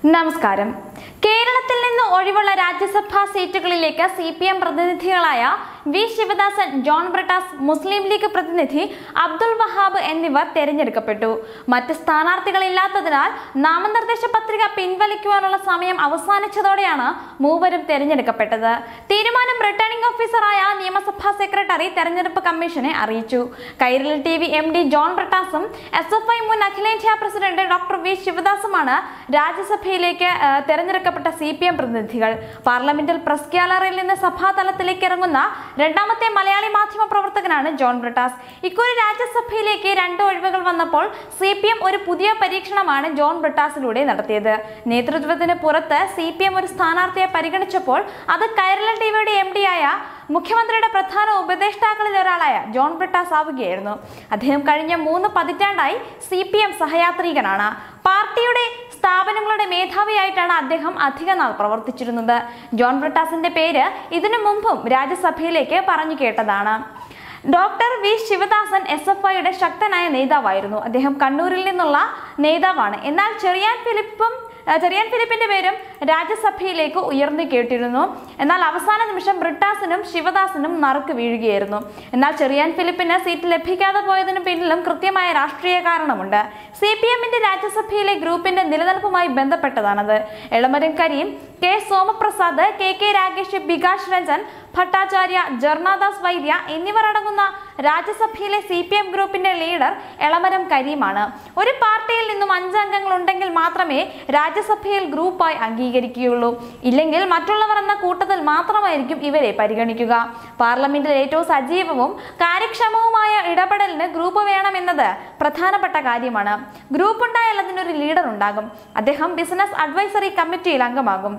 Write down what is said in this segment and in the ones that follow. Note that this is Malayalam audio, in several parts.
നമസ്കാരം കേരളത്തിൽ നിന്ന് ഒഴിവുള്ള രാജ്യസഭാ സീറ്റുകളിലേക്ക് സി പി എം പ്രതിനിധികളായ വി ശിവദാസൻ ജോൺ ബ്രിട്ടാസ് മുസ്ലിം ലീഗ് പ്രതിനിധി അബ്ദുൾ വഹാബ് എന്നിവർ തെരഞ്ഞെടുക്കപ്പെട്ടു മറ്റ് സ്ഥാനാർത്ഥികളില്ലാത്തതിനാൽ നാമനിർദ്ദേശ പത്രിക പിൻവലിക്കുവാനുള്ള സമയം അവസാനിച്ചതോടെയാണ് മൂവരും തെരഞ്ഞെടുക്കപ്പെട്ടത് തീരുമാനം റിട്ടേണിംഗ് ഓഫീസറായ നിയമസഭാ സെക്രട്ടറി തെരഞ്ഞെടുപ്പ് കമ്മീഷനെ അറിയിച്ചു കൈരളി ടി വി എം ഡി ജോൺ ബ്രിട്ടാസും എസ് എഫ് ഐ മുൻ അഖിലേന്ത്യാ പ്രസിഡന്റ് ഡോക്ടർ വി ശിവദാസുമാണ് രാജ്യസഭയിലേക്ക് ആ, തെരഞ്ഞെടുക്കപ്പെട്ട സി പി എം പ്രതിനിധികൾ പാർലമെന്റിൽ പ്രസ് ഗ്യാലറിയിൽ നിന്ന് സഭാതലത്തിലേക്ക് ഇറങ്ങുന്ന രണ്ടാമത്തെ മലയാളി മാധ്യമ പ്രവർത്തകനാണ് ജോൺ ബ്രിട്ടാസ് ഇക്കുറി രാജ്യസഭയിലേക്ക് രണ്ട് ഒഴിവുകൾ വന്നപ്പോൾ സി പി എം ഒരു പുതിയ പരീക്ഷണമാണ് ജോൺ ബ്രിട്ടാസിലൂടെ നടത്തിയത് നേതൃത്വത്തിന് പുറത്ത് സി പി എം ഒരു സ്ഥാനാർത്ഥിയെ പരിഗണിച്ചപ്പോൾ അത് കൈരള ടിവിയുടെ എം ഡി ആയ മുഖ്യമന്ത്രിയുടെ പ്രധാന ഉപദേഷ്ടാക്കളിൽ ഒരാളായ ജോൺ ബ്രിട്ടാസ് ആവുകയായിരുന്നു അദ്ദേഹം കഴിഞ്ഞ മൂന്ന് പതിറ്റാണ്ടായി സി പി എം സഹയാത്രികനാണ് പാർട്ടിയുടെ സ്ഥാപനങ്ങളുടെ മേധാവിയായിട്ടാണ് അദ്ദേഹം അധികനാൾ പ്രവർത്തിച്ചിരുന്നത് ജോൺ ബ്രിട്ടാസിന്റെ പേര് ഇതിനു മുമ്പും രാജ്യസഭയിലേക്ക് പറഞ്ഞു കേട്ടതാണ് doctor V Sivadasan S F ഐയുടെ ശക്തനായ നേതാവായിരുന്നു അദ്ദേഹം കണ്ണൂരിൽ നിന്നുള്ള നേതാവാണ് എന്നാൽ ചെറിയാൻ ഫിലിപ്പും ആ, ചെറിയാൻ ഫിലിപ്പിന്റെ പേരും രാജ്യസഭയിലേക്ക് ഉയർന്നു കേട്ടിരുന്നു എന്നാൽ അവസാന നിമിഷം ബ്രിട്ടാസിനും ശിവദാസനും നറുക്ക് വീഴുകയായിരുന്നു എന്നാൽ ചെറിയാൻ ഫിലിപ്പിന് സീറ്റ് ലഭിക്കാതെ പോയതിന് പിന്നിലും കൃത്യമായ രാഷ്ട്രീയ കാരണമുണ്ട് സി പി എമ്മിന്റെ രാജ്യസഭയിലെ ഗ്രൂപ്പിന്റെ നിലനിൽപ്പുമായി ബന്ധപ്പെട്ടതാണത് Elamaram Kareem K Somaprasad K K Ragesh Bikash Ranjan Bhattacharya Jharnadas Vaidya എന്നിവർ അടങ്ങുന്ന രാജ്യസഭയിലെ സി പി എം ഗ്രൂപ്പിന്റെ ലീഡർ എളമരം കരീമാണ് ഒരു പാർട്ടിയിൽ നിന്നും അഞ്ചംഗങ്ങൾ ഉണ്ടെങ്കിൽ മാത്രമേ രാജ്യസഭയിൽ ഗ്രൂപ്പായി അംഗീകരിക്കുകയുള്ളൂ ഇല്ലെങ്കിൽ മറ്റുള്ളവർ എന്ന കൂട്ടത്തിൽ മാത്രമായിരിക്കും ഇവരെ പരിഗണിക്കുക പാർലമെന്റിൽ ഏറ്റവും സജീവവും കാര്യക്ഷമവുമായ ഇടപെടലിന് ഗ്രൂപ്പ് വേണമെന്നത് പ്രധാനപ്പെട്ട കാര്യമാണ് ഗ്രൂപ്പ് ഉണ്ടായാൽ അതിനൊരു ലീഡർ ഉണ്ടാകും അദ്ദേഹം ബിസിനസ് അഡ്വൈസറി കമ്മിറ്റിയിൽ അംഗമാകും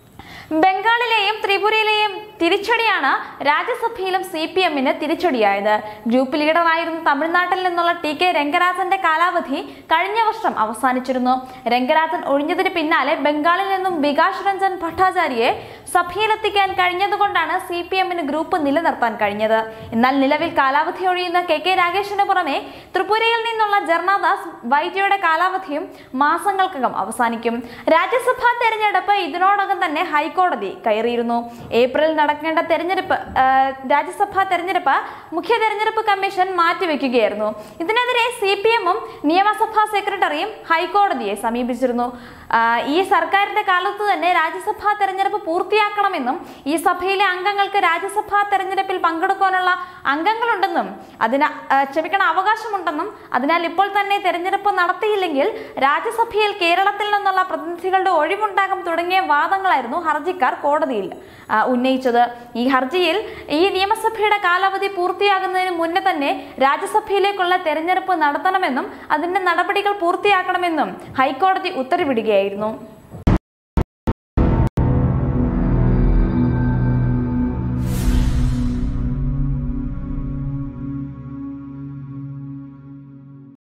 ബംഗാളിലെയും ത്രിപുരയിലെയും തിരിച്ചടിയാണ് രാജ്യസഭയിലും സി പി എമ്മിന് തിരിച്ചടിയായത് ഗ്രൂപ്പ് ലീഡറായിരുന്ന തമിഴ്നാട്ടിൽ നിന്നുള്ള ടി കെ രംഗരാജന്റെ കാലാവധി കഴിഞ്ഞ വർഷം അവസാനിച്ചിരുന്നു രംഗരാജൻ ഒഴിഞ്ഞതിന് പിന്നാലെ ബംഗാളിൽ നിന്നും വികാസ് രഞ്ജൻ ഭട്ടാചാര്യയെ സഭയിലെത്തിക്കാൻ കഴിഞ്ഞതുകൊണ്ടാണ് സി പി എമ്മിന് ഗ്രൂപ്പ് നിലനിർത്താൻ കഴിഞ്ഞത് എന്നാൽ നിലവിൽ കാലാവധി ഒഴിയുന്ന കെ കെ രാഗേഷിന് പുറമെ ത്രിപുരയിൽ നിന്നുള്ള ജർണാദാസ് വൈദ്യയുടെ കാലാവധിയും മാസങ്ങൾക്കകം അവസാനിക്കും രാജ്യസഭാ തെരഞ്ഞെടുപ്പ് ഇതിനോടകം തന്നെ ഹൈക്കോടതി കയറിയിരുന്നു ഏപ്രിലിൽ നടക്കേണ്ട തെരഞ്ഞെടുപ്പ് ആ, രാജ്യസഭാ തെരഞ്ഞെടുപ്പ് മുഖ്യ തെരഞ്ഞെടുപ്പ് കമ്മീഷൻ മാറ്റിവെക്കുകയായിരുന്നു ഇതിനെതിരെ സി പി എമ്മും നിയമസഭാ സെക്രട്ടറിയും ഹൈക്കോടതിയെ സമീപിച്ചിരുന്നു ആ, ഈ സർക്കാരിന്റെ കാലത്ത് തന്നെ രാജ്യസഭാ തെരഞ്ഞെടുപ്പ് പൂർത്തിയാക്കണമെന്നും ഈ സഭയിലെ അംഗങ്ങൾക്ക് രാജ്യസഭാ തെരഞ്ഞെടുപ്പിൽ പങ്കെടുക്കാനുള്ള അംഗങ്ങളുണ്ടെന്നും അതിന് ആ, ക്ഷമിക്കണം അവകാശമുണ്ടെന്നും അതിനാൽ ഇപ്പോൾ തന്നെ തെരഞ്ഞെടുപ്പ് നടത്തിയില്ലെങ്കിൽ രാജ്യസഭയിൽ കേരളത്തിൽ നിന്നുള്ള പ്രതിനിധികളുടെ ഒഴിവുണ്ടാകും തുടങ്ങിയ വാദങ്ങളായിരുന്നു ഹർജിക്കാർ കോടതിയിൽ ആ, ഉന്നയിച്ചത് ഈ ഹർജിയിൽ ഈ നിയമസഭയുടെ കാലാവധി പൂർത്തിയാകുന്നതിന് മുന്നേ തന്നെ രാജ്യസഭയിലേക്കുള്ള തെരഞ്ഞെടുപ്പ് നടത്തണമെന്നും അതിന്റെ നടപടികൾ പൂർത്തിയാക്കണമെന്നും ഹൈക്കോടതി ഉത്തരവിടുകയായിരുന്നു